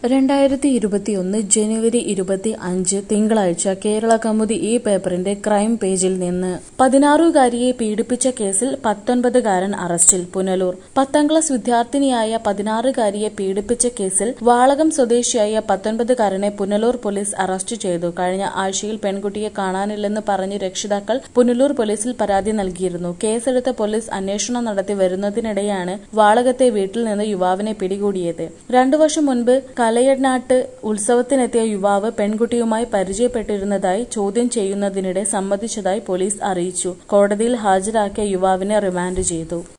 രണ്ടായിരത്തി ഇരുപത്തിയൊന്ന് ജനുവരി ഇരുപത്തി അഞ്ച് തിങ്കളാഴ്ച കേരള കൗമുദി ഈ പേപ്പറിന്റെ ക്രൈം പേജിൽ നിന്ന് പതിനാറുകാരിയെ പീഡിപ്പിച്ച കേസിൽ പത്തൊൻപതുകാരൻ അറസ്റ്റിൽ പുനലൂർ പത്താം ക്ലാസ് വിദ്യാർത്ഥിനിയായ പതിനാറുകാരിയെ പീഡിപ്പിച്ച കേസിൽ വാളകം സ്വദേശിയായ പത്തൊൻപതുകാരനെ പുനലൂർ പോലീസ് അറസ്റ്റ് ചെയ്തു കഴിഞ്ഞ ആഴ്ചയിൽ പെൺകുട്ടിയെ കാണാനില്ലെന്ന് പറഞ്ഞ് രക്ഷിതാക്കൾ പുനലൂർ പോലീസിൽ പരാതി നൽകിയിരുന്നു കേസെടുത്ത പോലീസ് അന്വേഷണം നടത്തി വരുന്നതിനിടെയാണ് വാളകത്തെ വീട്ടിൽ നിന്ന് യുവാവിനെ പിടികൂടിയത് രണ്ടു വർഷം മുൻപ് കലയനാട്ട് ഉത്സവത്തിനെത്തിയ യുവാവ് പെൺകുട്ടിയുമായി പരിചയപ്പെട്ടിരുന്നതായി ചോദ്യം ചെയ്യുന്നതിനിടെ സമ്മതിച്ചതായി പോലീസ് അറിയിച്ചു കോടതിയിൽ ഹാജരാക്കിയ യുവാവിനെ റിമാൻഡ് ചെയ്തു